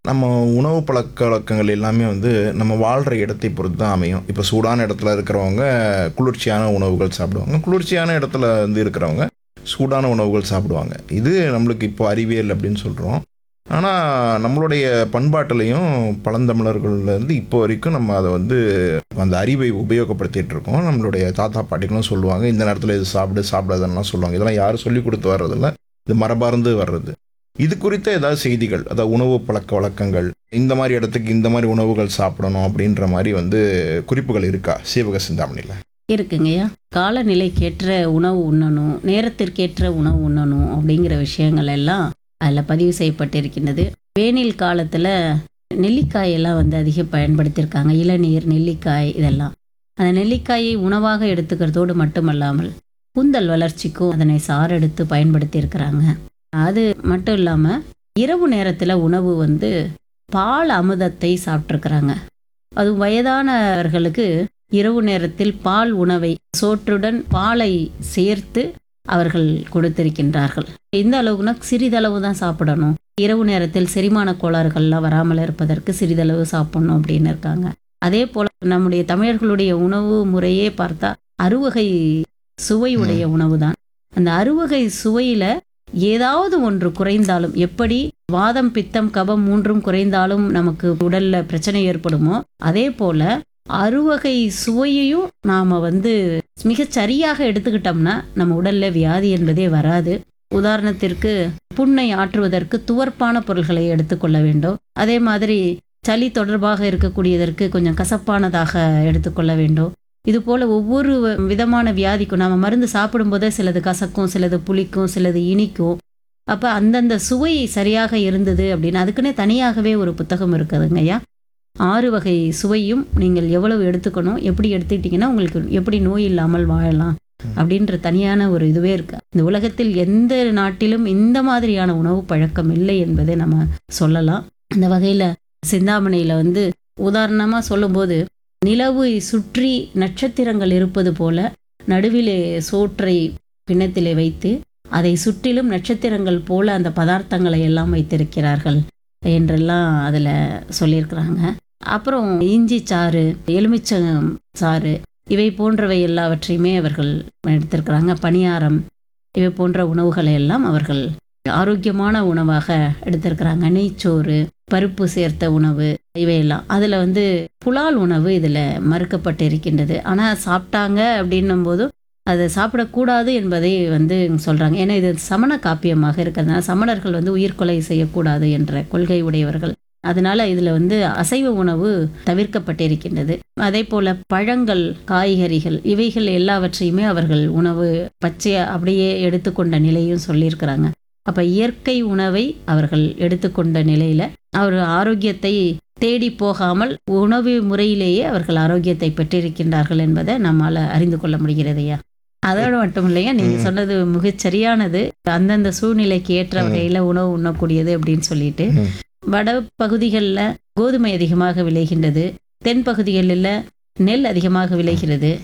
நம்ம உணவு பழக்க வழக்கங்கள் எல்லாமே வந்து நம்ம வாழ்கிற இடத்தை பொறுத்து தான் அமையும் இப்போ சூடான இடத்துல இருக்கிறவங்க குளிர்ச்சியான உணவுகள் சாப்பிடுவாங்க குளிர்ச்சியான இடத்துல வந்து இருக்கிறவங்க சூடான உணவுகள் சாப்பிடுவாங்க இது நம்மளுக்கு இப்போ அறிவியல் அப்படின்னு சொல்கிறோம் ஆனால் நம்மளுடைய பண்பாட்டிலையும் பழந்தமிழர்கள்லேருந்து இப்போ வரைக்கும் நம்ம அதை வந்து அந்த அறிவை உபயோகப்படுத்திட்டு இருக்கோம் நம்மளுடைய தாத்தா பாட்டிகளும் சொல்லுவாங்க இந்த நேரத்தில் இது சாப்பிடு சாப்பிடாதெல்லாம் சொல்லுவாங்க இதெல்லாம் யாரும் சொல்லி கொடுத்து வர்றதில்ல இது மரபார்ந்து வர்றது இது குறித்த ஏதாவது செய்திகள் அதாவது உணவு பழக்க வழக்கங்கள் இந்த மாதிரி இடத்துக்கு இந்த மாதிரி உணவுகள் சாப்பிடணும் அப்படின்ற மாதிரி வந்து குறிப்புகள் இருக்கா சீவக சிந்தாமணியில் இருக்குங்கய்யா காலநிலைக்கேற்ற உணவு உண்ணணும் நேரத்திற்கேற்ற உணவு உண்ணணும் அப்படிங்கிற விஷயங்கள் எல்லாம் அதில் பதிவு செய்யப்பட்டிருக்கின்றது வேனில் காலத்தில் நெல்லிக்காயெல்லாம் வந்து அதிகம் பயன்படுத்தியிருக்காங்க இளநீர் நெல்லிக்காய் இதெல்லாம் அந்த நெல்லிக்காயை உணவாக எடுத்துக்கிறதோடு மட்டுமல்லாமல் கூந்தல் வளர்ச்சிக்கும் அதனை சாரெடுத்து பயன்படுத்தியிருக்கிறாங்க அது மட்டும் இல்லாமல் இரவு நேரத்தில் உணவு வந்து பால் அமுதத்தை சாப்பிட்ருக்குறாங்க அது வயதானவர்களுக்கு இரவு நேரத்தில் பால் உணவை சோற்றுடன் பாலை சேர்த்து அவர்கள் கொடுத்திருக்கின்றார்கள் எந்த அளவுக்குனா சிறிதளவு தான் சாப்பிடணும் இரவு நேரத்தில் செரிமான கோளாறுகள்லாம் வராமல் இருப்பதற்கு சிறிதளவு சாப்பிடணும் அப்படின்னு இருக்காங்க அதே போல நம்முடைய தமிழர்களுடைய உணவு முறையே பார்த்தா அறுவகை சுவையுடைய உணவு தான் அந்த அறுவகை சுவையில ஏதாவது ஒன்று குறைந்தாலும் எப்படி வாதம் பித்தம் கபம் மூன்றும் குறைந்தாலும் நமக்கு உடல்ல பிரச்சனை ஏற்படுமோ அதே போல அறுவகை சுவையையும் நாம வந்து மிகச் சரியாக எடுத்துக்கிட்டோம்னா நம்ம உடல்ல வியாதி என்பதே வராது உதாரணத்திற்கு புண்ணை ஆற்றுவதற்கு துவர்ப்பான பொருள்களை எடுத்துக்கொள்ள வேண்டும் அதே மாதிரி சளி தொடர்பாக இருக்கக்கூடியதற்கு கொஞ்சம் கசப்பானதாக எடுத்துக்கொள்ள வேண்டும் இது போல ஒவ்வொரு விதமான வியாதிக்கும் நாம மருந்து சாப்பிடும்போதே சிலது கசக்கும் சிலது புளிக்கும் சிலது இனிக்கும் அப்ப அந்தந்த சுவை சரியாக இருந்தது அப்படின்னு அதுக்குன்னே தனியாகவே ஒரு புத்தகம் இருக்குதுங்க ஐயா ஆறு வகை சுவையும் நீங்கள் எவ்வளவு எடுத்துக்கணும் எப்படி எடுத்துக்கிட்டீங்கன்னா உங்களுக்கு எப்படி நோய் இல்லாமல் வாழலாம் அப்படின்ற தனியான ஒரு இதுவே இருக்கு இந்த உலகத்தில் எந்த நாட்டிலும் இந்த மாதிரியான உணவு பழக்கம் இல்லை என்பதை நம்ம சொல்லலாம் அந்த வகையில சிந்தாமணியில வந்து உதாரணமா சொல்லும்போது நிலவை சுற்றி நட்சத்திரங்கள் இருப்பது போல நடுவிலே சோற்றை பிணத்திலே வைத்து அதை சுற்றிலும் நட்சத்திரங்கள் போல அந்த பதார்த்தங்களை எல்லாம் வைத்திருக்கிறார்கள் என்றெல்லாம் அதில் சொல்லியிருக்கிறாங்க அப்புறம் இஞ்சி சாறு எலுமிச்சம் சாறு இவை போன்றவை எல்லாவற்றையுமே அவர்கள் எடுத்திருக்கிறாங்க பணியாரம் இவை போன்ற உணவுகளை எல்லாம் அவர்கள் ஆரோக்கியமான உணவாக எடுத்திருக்கிறாங்க நெய்ச்சோறு பருப்பு சேர்த்த உணவு இவையெல்லாம் அதில் வந்து புலால் உணவு இதில் மறுக்கப்பட்டு இருக்கின்றது ஆனால் சாப்பிட்டாங்க அப்படின்னும் போது அதை சாப்பிடக்கூடாது என்பதை வந்து சொல்கிறாங்க ஏன்னா இது சமண காப்பியமாக இருக்கிறதுனால சமணர்கள் வந்து உயிர்கொலை செய்யக்கூடாது என்ற கொள்கை உடையவர்கள் அதனால இதில் வந்து அசைவ உணவு தவிர்க்கப்பட்டிருக்கின்றது அதே போல பழங்கள் காய்கறிகள் இவைகள் எல்லாவற்றையுமே அவர்கள் உணவு பச்சையா அப்படியே எடுத்துக்கொண்ட நிலையும் சொல்லியிருக்கிறாங்க அப்ப இயற்கை உணவை அவர்கள் எடுத்துக்கொண்ட நிலையில அவர் ஆரோக்கியத்தை தேடி போகாமல் உணவு முறையிலேயே அவர்கள் ஆரோக்கியத்தை பெற்றிருக்கின்றார்கள் என்பதை நம்மால அறிந்து கொள்ள முடிகிறதையா அதோடு மட்டும் இல்லையா நீங்க ம். சொன்னது மிகச் சரியானது அந்தந்த சூழ்நிலைக்கு ஏற்ற ம். வகையில உணவு உண்ணக்கூடியது அப்படின்னு சொல்லிட்டு ம். வட பகுதிகளில் கோதுமை அதிகமாக விளைகின்றது தென் பகுதிகளில் நெல் அதிகமாக விளைகிறது